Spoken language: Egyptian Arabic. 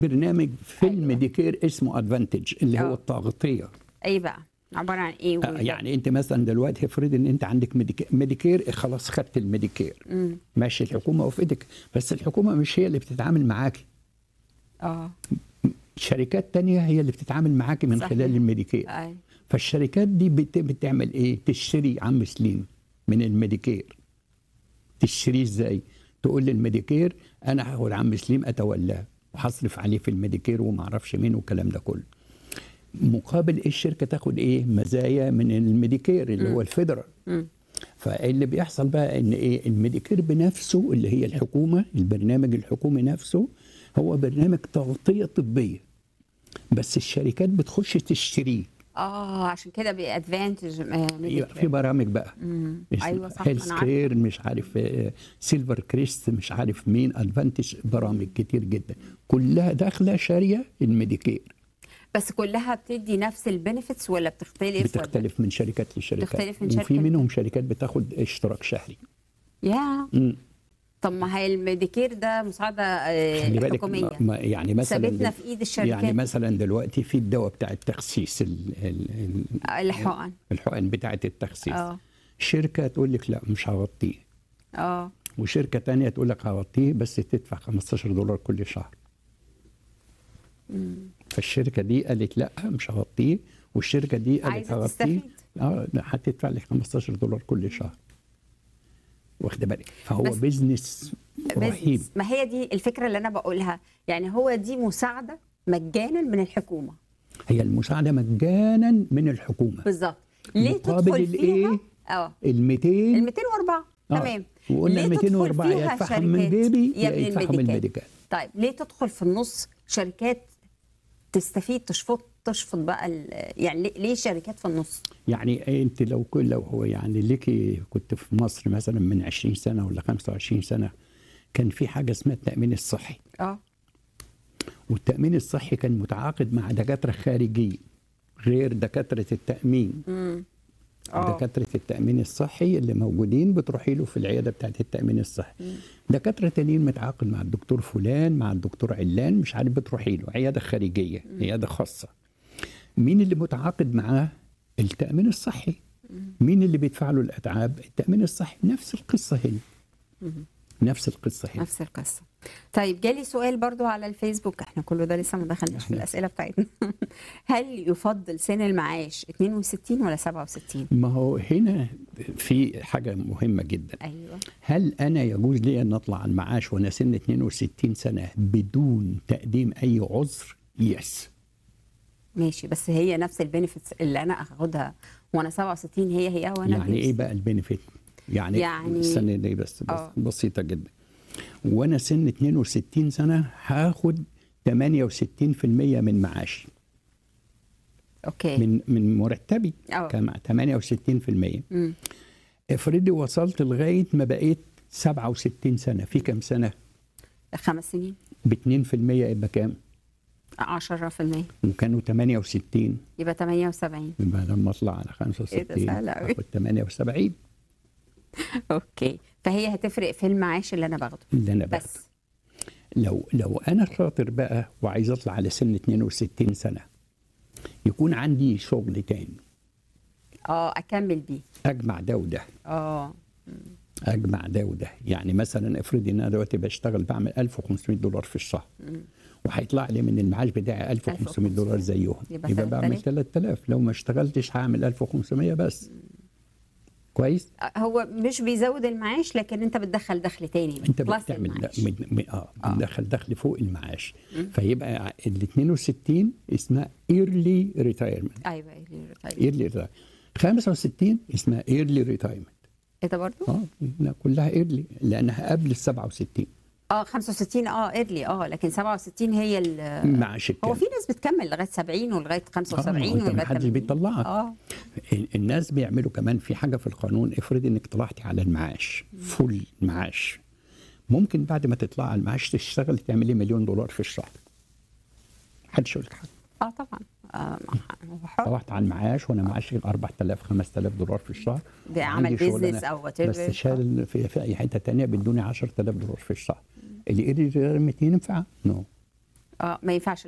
برنامج في أيوة. الميديكير اسمه ادفانتج اللي هو آه. التغطيه ايه بقى عباره عن ايه آه، وال- يعني انت مثلا دلوقتي افرض ان انت عندك ميديكير, ميديكير خلاص خدت الميديكير مم. ماشي الحكومه وفقتك بس الحكومه مش هي اللي بتتعامل معاكي اه شركات تانية هي اللي بتتعامل معاكي من صحيح. خلال الميديكير اي فالشركات دي بت- بتعمل ايه تشتري عم سليم من الميديكير تشتريه ازاي تقول للميديكير انا هاخد عم سليم اتولاه وهصرف عليه في الميديكير وما اعرفش مين والكلام ده كله مقابل ايه الشركه تاخد ايه مزايا من الميديكير اللي هو الفيدرال مم. فاللي بيحصل بقى ان ايه الميديكير بنفسه اللي هي الحكومه البرنامج الحكومي نفسه هو برنامج تغطيه طبيه بس الشركات بتخش تشتريه اه عشان كده بادفانتج أيوة، في برامج بقى ايوه صح هيلث أنا عارفة. كير مش عارف آه، سيلفر كريست مش عارف مين ادفانتج برامج كتير جدا كلها داخله شاريه الميديكير بس كلها بتدي نفس البنفيتس ولا بتختلف ولا- بتختلف من شركات لشركات بتختلف من وفي شركة منهم شركات بتاخد اشتراك شهري يا مم. طب ما هي الميديكير ده مساعده آه، خلي بالك حكوميه ما- ما- يعني مثلا ثابتنا دل- في ايد الشركات يعني مثلا دلوقتي في الدواء بتاع التخسيس ال- ال- ال- الحقن الحقن بتاعه التخسيس اه شركه تقول لك لا مش هغطيه اه وشركه تانية تقول لك هغطيه بس تدفع 15 دولار كل شهر فالشركه دي قالت لا مش هغطيه والشركه دي قالت عايزة هغطيه تستفيد. اه لا هتدفع لك 15 دولار كل شهر واخده بالك فهو بس- بزنس رهيب بس ما هي دي الفكره اللي انا بقولها يعني هو دي مساعده مجانا من الحكومه هي المساعده مجانا من الحكومه بالظبط ليه مقابل تدخل الإيه؟ فيها اه ال 200 ال 204 آه. تمام وقلنا ليه ال تدخل 204 فيها يا يدفعهم من شركات جيبي يا يا من يدفعهم من الميديكال الميديكال طيب ليه تدخل في النص شركات تستفيد تشفط تشفط بقى ال- يعني ليه- ليه شركات في النص يعني انت لو كل لو هو يعني ليكي كنت في مصر مثلا من 20 سنه ولا 25 سنه كان في حاجه اسمها التامين الصحي اه والتامين الصحي كان متعاقد مع دكاتره خارجيه غير دكاتره التامين امم اه دكاتره التامين الصحي اللي موجودين بتروحي له في العياده بتاعت التامين الصحي دكاتره تانيين متعاقد مع الدكتور فلان مع الدكتور علان مش عارف بتروحي له عياده خارجيه عياده خاصه مين اللي متعاقد معاه التامين الصحي مين اللي بيدفع له الاتعاب التامين الصحي نفس القصه هنا نفس القصه هنا نفس القصه طيب جالي سؤال برضو على الفيسبوك احنا كل ده لسه ما دخلناش في إحنا- الاسئله بتاعتنا هل يفضل سن المعاش 62 ولا 67 ما هو هنا في حاجه مهمه جدا ايوه هل انا يجوز لي ان اطلع على المعاش وانا سن 62 سنه بدون تقديم اي عذر يس ماشي بس هي نفس البينيفيتس اللي انا اخدها وانا 67 هي هي وانا يعني ايه بقى البنفيت يعني يعني- السنه دي بس, بس آه. بسيطه جدا وانا سن 62 سنه هاخد 68% من معاشي اوكي من من مرتبي آه. كما 68% مم. افرضي وصلت لغايه ما بقيت 67 سنه في كام سنه خمس سنين ب 2% يبقى كام 10% وكانوا 68 يبقى 78 يبقى لما اطلع على 65 إيه ده سهل أوي. هاخد 78 اوكي فهي هتفرق في المعاش اللي انا باخده اللي انا باخده بس لو لو انا شاطر بقى وعايز اطلع على سن 62 سنه يكون عندي شغل تاني اه اكمل بيه اجمع ده وده اه اجمع ده وده يعني مثلا افرضي ان انا دلوقتي بشتغل بعمل 1500 دولار في الشهر وهيطلع لي من المعاش بتاعي 1500 دولار زيهم يبقى يبقى بعمل 3000. 3000 لو ما اشتغلتش هعمل 1500 بس كويس هو مش بيزود المعاش لكن انت بتدخل دخل تاني انت بلس بتعمل المعاش. من من اه بتدخل دخل فوق المعاش فيبقى ال 62 اسمها ايرلي ريتايرمنت ايوه إيه طيب. ايرلي 65 اسمها ايرلي ريتايرمنت ايه ده برضو؟ اه لا كلها ايرلي لانها قبل ال 67 اه 65 اه ايرلي اه لكن 67 هي ال المعاش هو الكامل في ناس بتكمل لغايه 70 ولغايه 75 آه، ما ولغايه حدش 80. بيطلعك اه ال- الناس بيعملوا كمان في حاجه في القانون افرض انك طلعتي على المعاش فول معاش ممكن بعد ما تطلع على المعاش تشتغل تعملي مليون دولار في الشهر محدش يقول لك حاجه اه طبعا آه هو حر طلعت على المعاش وانا معاشي 4000 5000 دولار في الشهر ده عمل وعندي شغلانة بيزنس او وات بس شال في, في اي حته تانية بيدوني 10000 دولار في الشهر اللي قدر يرمي ينفع؟ نو اه ما ينفعش